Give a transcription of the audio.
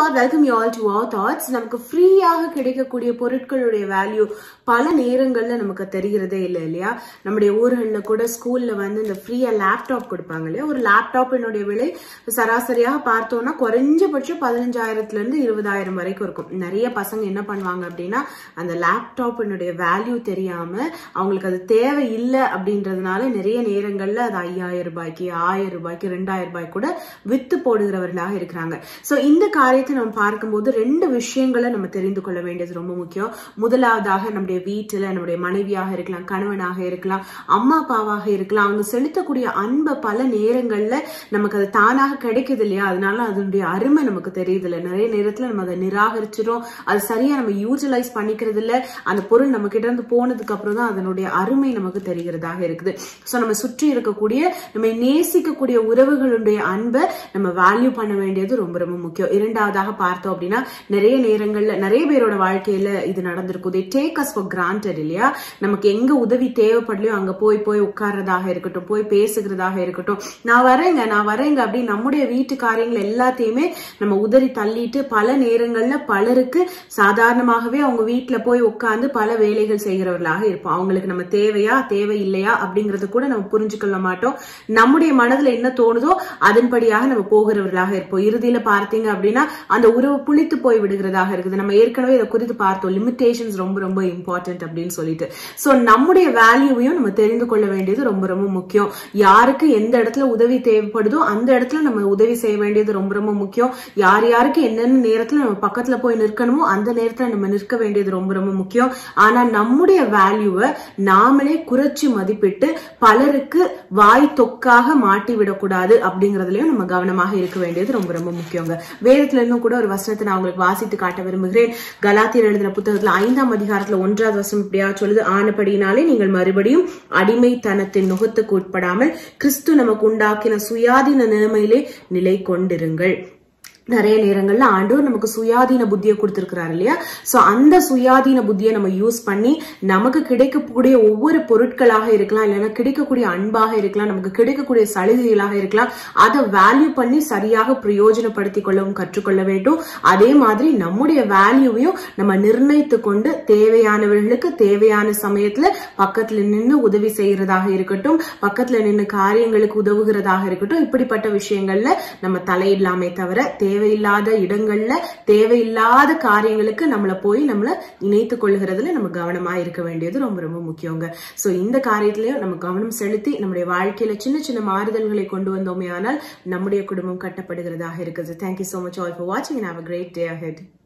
God welcome you all to our thoughts நமக்கு ஃப்ரீயாக கிடைக்கக்கூடிய பொருட்களுடைய வேல்யூ பல நேரங்கள்ல நமக்கு தெரிகிறதே இல்லை இல்லையா நம்முடைய ஊர்களில் கூட ஸ்கூல்ல வந்து இந்த ஃப்ரீயா லேப்டாப் கொடுப்பாங்க இல்லையா ஒரு லேப்டாப்பினுடைய விலை சராசரியாக பார்த்தோம்னா குறைஞ்சபட்சம் பதினஞ்சாயிரத்துல இருந்து இருபதாயிரம் வரைக்கும் இருக்கும் நிறைய பசங்க என்ன பண்ணுவாங்க அப்படின்னா அந்த லேப்டாப்பினுடைய வேல்யூ தெரியாம அவங்களுக்கு அது தேவை இல்லை அப்படின்றதுனால நிறைய நேரங்கள்ல அது ஐயாயிரம் ரூபாய்க்கு ஆயிரம் ரூபாய்க்கு ரெண்டாயிரம் ரூபாய்க்கு கூட வித்து போடுகிறவர்களாக இருக்கிறாங்க சோ இந்த காரியத்தை நம்ம பார்க்கும்போது ரெண்டு விஷயங்களை நம்ம தெரிந்து கொள்ள வேண்டியது ரொம்ப முக்கியம் முதலாவதாக நம்முடைய வீட்டுல நம்முடைய மனைவியாக இருக்கலாம் கணவனாக இருக்கலாம் அம்மா அப்பாவாக இருக்கலாம் அவங்க செலுத்தக்கூடிய அன்பை பல நேரங்கள்ல நமக்கு அது தானாக கிடைக்குது இல்லையா அதனால அதனுடைய அருமை நமக்கு தெரியுது இல்ல நிறைய நேரத்துல நம்ம அதை நிராகரிச்சிடும் அது சரியா நம்ம யூட்டிலைஸ் பண்ணிக்கிறது இல்ல அந்த பொருள் நம்ம கிட்ட இருந்து போனதுக்கு அப்புறம் தான் அதனுடைய அருமை நமக்கு தெரிகிறதாக இருக்குது சோ நம்ம சுற்றி இருக்கக்கூடிய நம்ம நேசிக்கக்கூடிய உறவுகளுடைய அன்பை நம்ம வேல்யூ பண்ண வேண்டியது ரொம்ப ரொம்ப முக்கியம் இரண்டாவதாக பார்த்தோம் அப்படின்னா நிறைய நேரங்கள்ல நிறைய பேரோட வாழ்க்கையில இது நடந்திருக்கும் they take us for granted இல்லையா நமக்கு எங்க உதவி தேவைப்படலையோ அங்க போய் போய் உட்கார்றதாக இருக்கட்டும் போய் பேசுகிறதாக இருக்கட்டும் நான் வரேங்க நான் வரேங்க அப்படி நம்முடைய வீட்டு காரியங்கள் எல்லாத்தையுமே நம்ம உதறி தள்ளிட்டு பல நேரங்கள்ல பலருக்கு சாதாரணமாகவே அவங்க வீட்டுல போய் உட்கார்ந்து பல வேலைகள் செய்கிறவர்களாக இருப்போம் அவங்களுக்கு நம்ம தேவையா தேவை இல்லையா அப்படிங்கறது கூட நம்ம புரிஞ்சுக்கொள்ள மாட்டோம் நம்முடைய மனதுல என்ன தோணுதோ அதன்படியாக நம்ம போகிறவர்களாக இருப்போம் இறுதியில பார்த்தீங்க அப்படின்னா அந்த உறவு புளித்து போய் விடுகிறதாக இருக்குது நம்ம ஏற்கனவே இதை குறித்து பார்த்தோம் லிமிடேஷன்ஸ் ரொம்ப ரொம்ப இம்பார்ட்டன்ட் அப்படின்னு சொல்லிட்டு சோ நம்முடைய வேல்யூவையும் நம்ம தெரிந்து கொள்ள வேண்டியது ரொம்ப ரொம்ப முக்கியம் யாருக்கு எந்த இடத்துல உதவி தேவைப்படுதோ அந்த இடத்துல நம்ம உதவி செய்ய வேண்டியது ரொம்ப ரொம்ப முக்கியம் யார் யாருக்கு என்னென்ன நேரத்துல நம்ம பக்கத்துல போய் நிற்கணுமோ அந்த நேரத்துல நம்ம நிற்க வேண்டியது ரொம்ப ரொம்ப முக்கியம் ஆனா நம்முடைய வேல்யூவை நாமளே குறைச்சு மதிப்பிட்டு பலருக்கு வாய் தொக்காக மாட்டி விடக்கூடாது அப்படிங்கறதுலயும் நம்ம கவனமாக இருக்க வேண்டியது ரொம்ப ரொம்ப முக்கியங்க வேதத்துல இருந்தும் கூட ஒரு வசனத்தை நான் உங்களுக்கு வாசித்து காட்ட விரும்புகிறேன் கலாத்தியர் எழுதின புத்தகத்துல ஐந்தாம் அதிகாரத்துல ஒன்றாவது வசனம் இப்படியா சொல்லுது ஆனபடினாலே நீங்கள் மறுபடியும் அடிமைத்தனத்தின் நுகத்துக்கு உட்படாமல் கிறிஸ்து நமக்கு உண்டாக்கின சுயாதீன நிலைமையிலே நிலை கொண்டிருங்கள் நிறைய நேரங்கள்ல ஆண்டவர் நமக்கு சுயாதீன புத்தியை கொடுத்திருக்கிறாரு இல்லையா சோ அந்த சுயாதீன புத்தியை நம்ம யூஸ் பண்ணி நமக்கு கிடைக்கக்கூடிய ஒவ்வொரு பொருட்களாக இருக்கலாம் இல்லைன்னா கிடைக்கக்கூடிய அன்பாக இருக்கலாம் நமக்கு கிடைக்கக்கூடிய சலுகைகளாக இருக்கலாம் அதை வேல்யூ பண்ணி சரியாக பிரயோஜனப்படுத்திக் கொள்ளவும் கற்றுக்கொள்ள வேண்டும் அதே மாதிரி நம்முடைய வேல்யூவையும் நம்ம நிர்ணயித்து கொண்டு தேவையானவர்களுக்கு தேவையான சமயத்துல பக்கத்துல நின்று உதவி செய்யறதாக இருக்கட்டும் பக்கத்துல நின்று காரியங்களுக்கு உதவுகிறதாக இருக்கட்டும் இப்படிப்பட்ட விஷயங்கள்ல நம்ம தலையிடலாமே தவிர தேவையில்லாத இடங்கள்ல தேவையில்லாத காரியங்களுக்கு நம்மள போய் நம்மள இணைத்துக் கொள்ளுகிறதுல நம்ம கவனமா இருக்க வேண்டியது ரொம்ப ரொம்ப முக்கியங்க சோ இந்த காரியத்திலயும் நம்ம கவனம் செலுத்தி நம்முடைய வாழ்க்கையில சின்ன சின்ன மாறுதல்களை கொண்டு வந்தோமே ஆனால் நம்முடைய குடும்பம் கட்டப்படுகிறதாக இருக்குது thank you so much all for watching and have a great day ahead